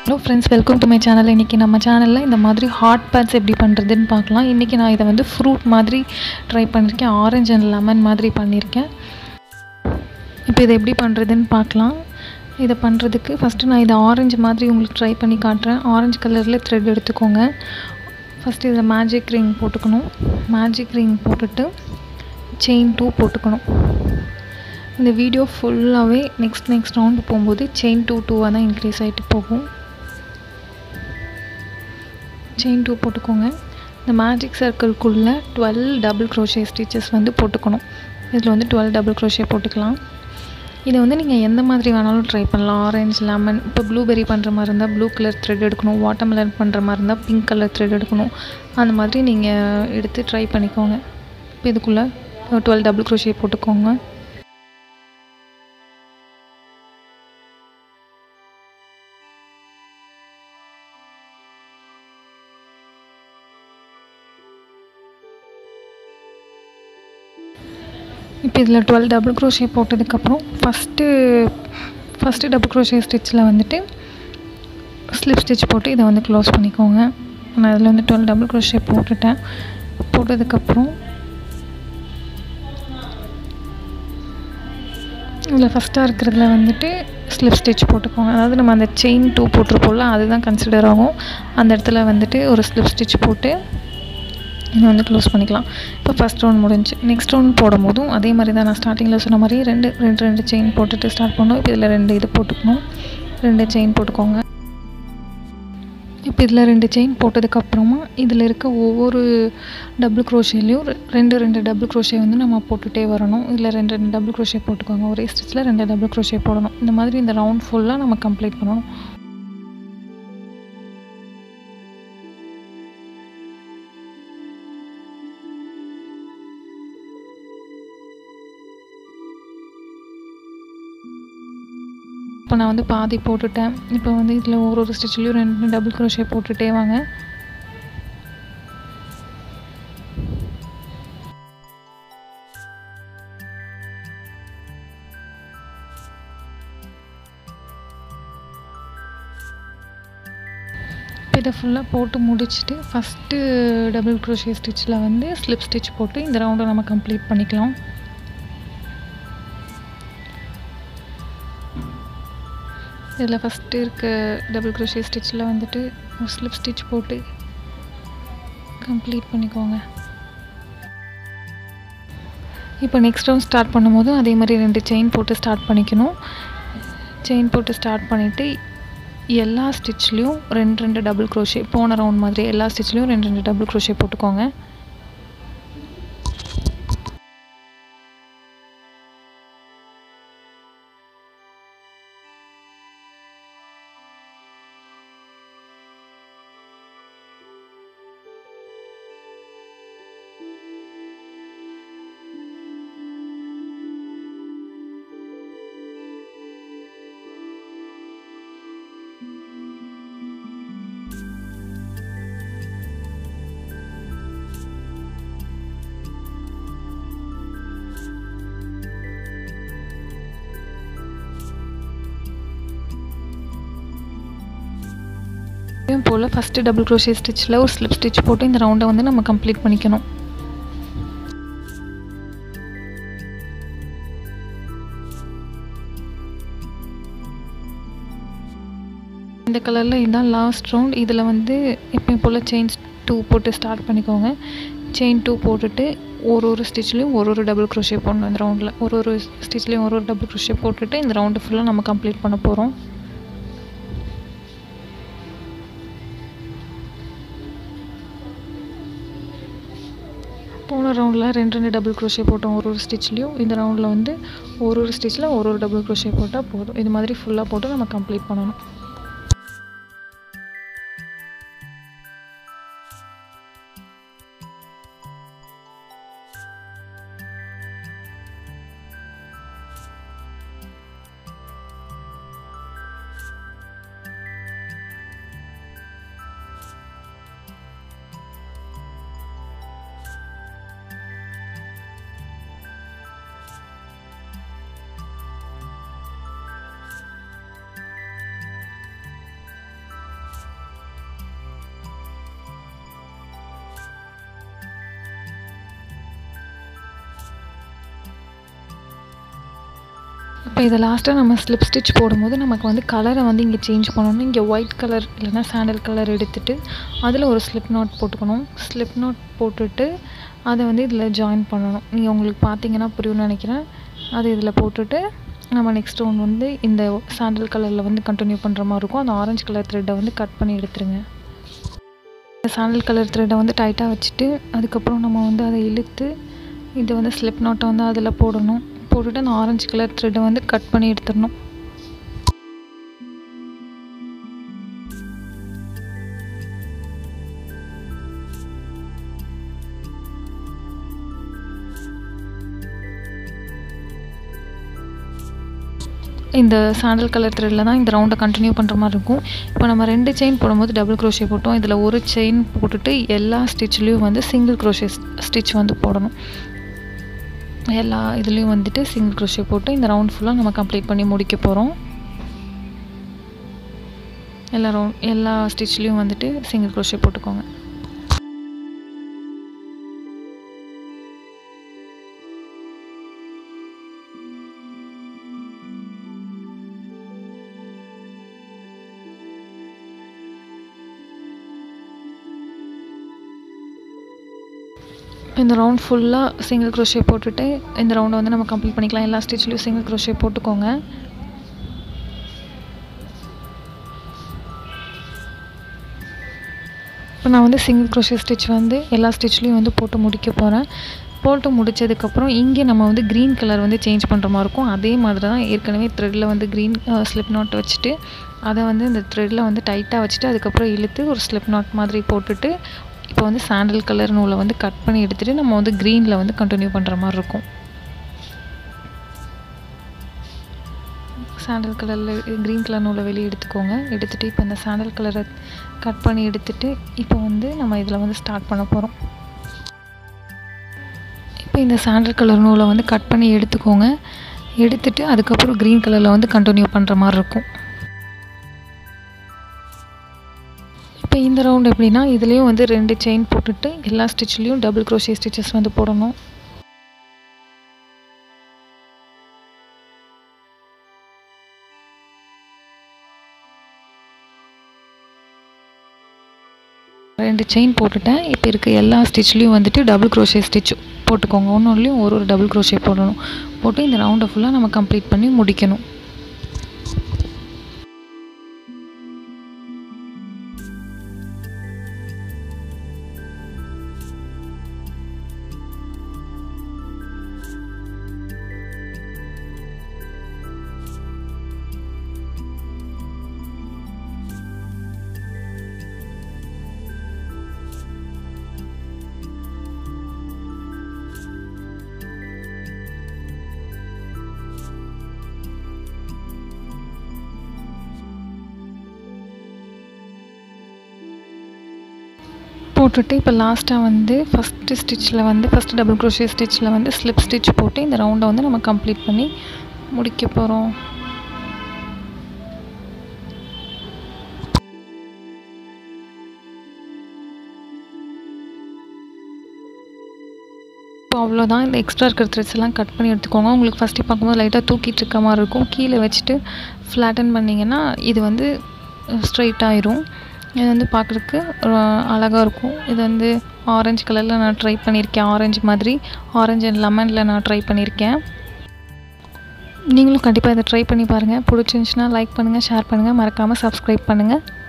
hello friends welcome to my channel இன்றைக்கி நம்ம சேனலில் இந்த மாதிரி ஹாட் பேட்ஸ் எப்படி பண்ணுறதுன்னு பார்க்கலாம் இன்றைக்கி நான் இதை வந்து ஃப்ரூட் மாதிரி ட்ரை பண்ணியிருக்கேன் ஆரஞ்சு அண்ட் லெமன் மாதிரி பண்ணியிருக்கேன் இப்போ இதை எப்படி பண்ணுறதுன்னு பார்க்கலாம் இதை பண்ணுறதுக்கு ஃபஸ்ட்டு நான் இதை ஆரஞ்சு மாதிரி உங்களுக்கு ட்ரை பண்ணி காட்டுறேன் ஆரஞ்சு கலரில் த்ரெட் எடுத்துக்கோங்க ஃபஸ்ட்டு இதில் மேஜிக் ரிங் போட்டுக்கணும் மேஜிக் ரிங் போட்டுட்டு செயின் டூ போட்டுக்கணும் இந்த வீடியோ ஃபுல்லாகவே நெக்ஸ்ட் நெக்ஸ்ட் ரவுண்டு போகும்போது செயின் டூ டூவாக தான் இன்க்ரீஸ் ஆகிட்டு போகும் செயின் டூ போட்டுக்கோங்க இந்த மேஜிக் சர்க்கிள்குள்ளே டுவெல் டபுள் க்ரோஷே ஸ்டிச்சஸ் வந்து போட்டுக்கணும் இதில் வந்து டுவெல் டபுள் க்ரோஷே போட்டுக்கலாம் இதை வந்து நீங்கள் எந்த மாதிரி வேணாலும் ட்ரை பண்ணலாம் ஆரஞ்ச் லெமன் இப்போ ப்ளூபெரி பண்ணுற மாதிரி இருந்தால் ப்ளூ கலர் த்ரெட் எடுக்கணும் வாட்டர்மெலன் பண்ணுற மாதிரி இருந்தால் பிங்க் கலர் த்ரெட் எடுக்கணும் அந்த மாதிரி நீங்கள் எடுத்து ட்ரை பண்ணிக்கோங்க இப்போ இதுக்குள்ளே டுவெல் டபுள் க்ரோஷே போட்டுக்கோங்க இப்போ இதில் டுவெல் டபுள் க்ரோஷே போட்டதுக்கப்புறம் ஃபஸ்ட்டு ஃபஸ்ட்டு டபுள் க்ரோஷே ஸ்டிச்சில் வந்துட்டு ஸ்லிப் ஸ்டிச் போட்டு இதை வந்து க்ளோஸ் பண்ணிக்கோங்க நான் இதில் வந்து டுவெல் டபுள் க்ரோஷே போட்டுட்டேன் போட்டதுக்கப்புறம் இதில் ஃபஸ்ட்டாக இருக்கிறதுல வந்துட்டு ஸ்லிப் ஸ்டிச் போட்டுக்கோங்க அதாவது நம்ம அந்த செயின் டூ போட்டிருப்போம்ல அதுதான் கன்சிடர் ஆகும் அந்த இடத்துல வந்துட்டு ஒரு ஸ்லிப் ஸ்டிச் போட்டு இதை வந்து க்ளோஸ் பண்ணிக்கலாம் இப்போ ஃபஸ்ட் ரவுண்ட் முடிஞ்சு நெக்ஸ்ட் ரவுண்ட் போடும்போதும் அதே மாதிரி தான் நான் ஸ்டார்டிங்கில் சொன்ன மாதிரி ரெண்டு ரெண்டு ரெண்டு செயின் போட்டுட்டு ஸ்டார்ட் பண்ணோம் இப்போ இதில் ரெண்டு இது போட்டுக்கணும் ரெண்டு செயின் போட்டுக்கோங்க இப்போ இதில் ரெண்டு செயின் போட்டதுக்கப்புறமா இதில் இருக்க ஒவ்வொரு டபுள் க்ரோஷேலையும் ரெண்டு ரெண்டு டபுள் க்ரோஷே வந்து நம்ம போட்டுகிட்டே வரணும் இதில் ரெண்டு ரெண்டு டபுள் க்ரோஷே போட்டுக்கோங்க ஒரே ஸ்டிச்சில் ரெண்டு டபுள் க்ரோஷே போடணும் இந்த மாதிரி இந்த ரவுண்ட் ஃபுல்லாக நம்ம கம்ப்ளீட் பண்ணணும் இப்போ நான் வந்து பாதி போட்டுட்டேன் இப்போ வந்து இதில் ஒரு ஒரு ஸ்டிச்லேயும் ரெண்டு டபுள் க்ரோஷே போட்டுகிட்டே வாங்க இப்போ இதை ஃபுல்லாக போட்டு முடிச்சுட்டு ஃபஸ்ட்டு டபுள் க்ரோஷே ஸ்டிச்சில் வந்து ஸ்லிப் ஸ்டிச் போட்டு இந்த ரவுண்டை நம்ம கம்ப்ளீட் பண்ணிக்கலாம் இதில் ஃபஸ்ட்டு இருக்க டபுள் க்ரோஷே ஸ்டிச்சில் வந்துட்டு ஒரு ஸ்லிப் ஸ்டிச் போட்டு கம்ப்ளீட் பண்ணிக்கோங்க இப்போ நெக்ஸ்ட் ரவுண்ட் ஸ்டார்ட் பண்ணும்போது அதே மாதிரி ரெண்டு செயின் போட்டு ஸ்டார்ட் பண்ணிக்கணும் செயின் போட்டு ஸ்டார்ட் பண்ணிவிட்டு எல்லா ஸ்டிச்லேயும் ரெண்டு ரெண்டு டபுள் க்ரோஷே போன ரவுண்ட் மாதிரி எல்லா ஸ்டிச்லேயும் ரெண்டு ரெண்டு டபுள் க்ரோஷே போட்டுக்கோங்க எப்பயும் போல் ஃபஸ்ட்டு டபுள் க்ரோஷே ஸ்டிச்சில் ஒரு ஸ்லிப் ஸ்டிச் போட்டு இந்த ரவுண்டை வந்து நம்ம கம்ப்ளீட் பண்ணிக்கணும் இந்த கலரில் இதுதான் லாஸ்ட் ரவுண்ட் இதில் வந்து எப்பயும் போல் செயின்ஸ் டூ போட்டு ஸ்டார்ட் பண்ணிக்கோங்க செயின் டூ போட்டுட்டு ஒரு ஒரு ஸ்டிச்லேயும் ஒரு ஒரு டபுள் க்ரோஷே போடணும் இந்த ரவுண்டில் ஒரு ஒரு ஸ்டிச்லேயும் ஒரு ஒரு டபுள் க்ரோஷே போட்டுட்டு இந்த ரவுண்டு ஃபுல்லாக நம்ம கம்ப்ளீட் பண்ண போகிறோம் போன ரவுண்டில் ரெண்டு ரெண்டு டபுள் க்ரோஷே போட்டோம் ஒரு ஒரு ஸ்டிச்லேயும் இந்த ரவுண்டில் வந்து ஒரு ஒரு ஸ்டிச்சில் ஒரு ஒரு டபுள் க்ரோஷே போட்டால் போதும் இது மாதிரி ஃபுல்லாக போட்டு நம்ம கம்ப்ளீட் பண்ணணும் இப்போ இதை லாஸ்ட்டாக நம்ம ஸ்லிப் ஸ்டிச் போடும்போது நமக்கு வந்து கலரை வந்து இங்கே சேஞ்ச் பண்ணணும் இங்கே ஒயிட் கலர் இல்லைன்னா சாண்டல் கலர் எடுத்துகிட்டு அதில் ஒரு ஸ்லிப் நாட் போட்டுக்கணும் ஸ்லிப் நாட் போட்டுட்டு அதை வந்து இதில் ஜாயின் பண்ணணும் நீங்கள் உங்களுக்கு பார்த்தீங்கன்னா புரியும்னு நினைக்கிறேன் அது இதில் போட்டுட்டு நம்ம நெக்ஸ்ட் ஒன்று வந்து இந்த சாண்டல் கலரில் வந்து கண்டினியூ பண்ணுற மாதிரி இருக்கும் அந்த ஆரஞ்சு கலர் த்ரெட்டை வந்து கட் பண்ணி எடுத்துருங்க சாண்டல் கலர் த்ரெட்டை வந்து டைட்டாக வச்சுட்டு அதுக்கப்புறம் நம்ம வந்து அதை இழுத்து இது வந்து ஸ்லிப் நாட்டை வந்து அதில் போடணும் போட்டுட்டு அந்த ஆரஞ்சு கலர் த்ரெட்டை வந்து கட் பண்ணி எடுத்துடணும் இந்த சாண்டல் கலர் த்ரெட்டில் தான் இந்த ரவுண்டை கண்டினியூ பண்ணுற மாதிரி இருக்கும் இப்போ நம்ம ரெண்டு செயின் போடும்போது டபுள் க்ரோஷே போட்டோம் இதில் ஒரு செயின் போட்டுட்டு எல்லா ஸ்டிச்லேயும் வந்து சிங்கிள் க்ரோஷே ஸ்டிச் வந்து போடணும் எல்லா இதுலேயும் வந்துட்டு சிங்கிள் க்ரோஷே போட்டு இந்த ரவுண்ட் ஃபுல்லாக நம்ம கம்ப்ளீட் பண்ணி முடிக்க போகிறோம் எல்லா ரவுண்ட் எல்லா ஸ்டிச்லேயும் வந்துட்டு சிங்கிள் க்ரோஷே போட்டுக்கோங்க இந்த ரவுண்ட் ஃபுல்லாக சிங்கிள் க்ரோஷே போட்டுட்டு இந்த ரவுண்டை வந்து நம்ம கம்ப்ளீட் பண்ணிக்கலாம் எல்லா ஸ்டிச்லேயும் சிங்கிள் க்ரோஷே போட்டுக்கோங்க இப்போ நான் வந்து சிங்கிள் க்ரோஷே ஸ்டிச் வந்து எல்லா ஸ்டிச்லேயும் வந்து போட்டு முடிக்க போகிறேன் போட்டு முடித்ததுக்கப்புறம் இங்கே நம்ம வந்து க்ரீன் கலர் வந்து சேஞ்ச் பண்ணுற மாதிரி இருக்கும் அதே மாதிரி தான் ஏற்கனவே த்ரெட்டில் வந்து க்ரீன் ஸ்லிப் நாட் வச்சுட்டு அதை வந்து இந்த த்ரெட்டில் வந்து டைட்டாக வச்சுட்டு அதுக்கப்புறம் இழுத்து ஒரு ஸ்லிப் நாட் மாதிரி போட்டுட்டு இப்போ வந்து சாண்டல் கலர் நூலை வந்து கட் பண்ணி எடுத்துகிட்டு நம்ம வந்து க்ரீனில் வந்து கண்டினியூ பண்ணுற மாதிரி இருக்கும் சாண்டல் கலரில் க்ரீன் கலர் நூலை வெளியே எடுத்துக்கோங்க எடுத்துகிட்டு இப்போ இந்த சாண்டல் கலரை கட் பண்ணி எடுத்துகிட்டு இப்போ வந்து நம்ம இதில் வந்து ஸ்டார்ட் பண்ண போகிறோம் இப்போ இந்த சாண்டல் கலர் நூலை வந்து கட் பண்ணி எடுத்துக்கோங்க எடுத்துகிட்டு அதுக்கப்புறம் க்ரீன் கலரில் வந்து கண்டினியூ பண்ணுற மாதிரி இருக்கும் இப்போ இந்த ரவுண்ட் எப்படின்னா இதுலேயும் வந்து ரெண்டு செயின் போட்டுட்டு எல்லா ஸ்டிச்லேயும் டபுள் க்ரோஷே ஸ்டிச்சஸ் வந்து போடணும் ரெண்டு செயின் போட்டுட்டேன் இப்போ இருக்க எல்லா ஸ்டிச்லேயும் வந்துட்டு டபுள் க்ரோஷே ஸ்டிச் போட்டுக்கோங்க ஒன்று ஒன்றுலையும் ஒரு ஒரு டபுள் க்ரோஷே போடணும் போட்டு இந்த ரவுண்டை ஃபுல்லாக நம்ம கம்ப்ளீட் பண்ணி முடிக்கணும் போட்டுட்டு இப்போ லாஸ்ட்டாக வந்து ஃபஸ்ட்டு ஸ்டிச்சில் வந்து ஃபஸ்ட்டு டபுள் க்ரோஷே ஸ்டிச்சில் வந்து ஸ்லிப் ஸ்டிச் போட்டு இந்த ரவுண்டை வந்து நம்ம கம்ப்ளீட் பண்ணி முடிக்க போகிறோம் இப்போ அவ்வளோதான் இந்த எக்ஸ்ட்ரா இருக்கிற த்ரெட்ஸ் எல்லாம் கட் பண்ணி எடுத்துக்கோங்க உங்களுக்கு ஃபஸ்ட்டு பார்க்கும்போது லைட்டாக தூக்கிட்டு இருக்க மாதிரி இருக்கும் கீழே வச்சுட்டு ஃப்ளாட்டன் பண்ணிங்கன்னா இது வந்து ஸ்ட்ரைட் ஆயிரும் இது வந்து பார்க்குறதுக்கு அழகாக இருக்கும் இது வந்து ஆரஞ்சு கலரில் நான் ட்ரை பண்ணியிருக்கேன் ஆரஞ்சு மாதிரி ஆரஞ்சு அண்ட் லெமனில் நான் ட்ரை பண்ணியிருக்கேன் நீங்களும் கண்டிப்பாக இதை ட்ரை பண்ணி பாருங்கள் பிடிச்சிருந்துச்சின்னா லைக் பண்ணுங்கள் ஷேர் பண்ணுங்கள் மறக்காமல் சப்ஸ்கிரைப் பண்ணுங்கள்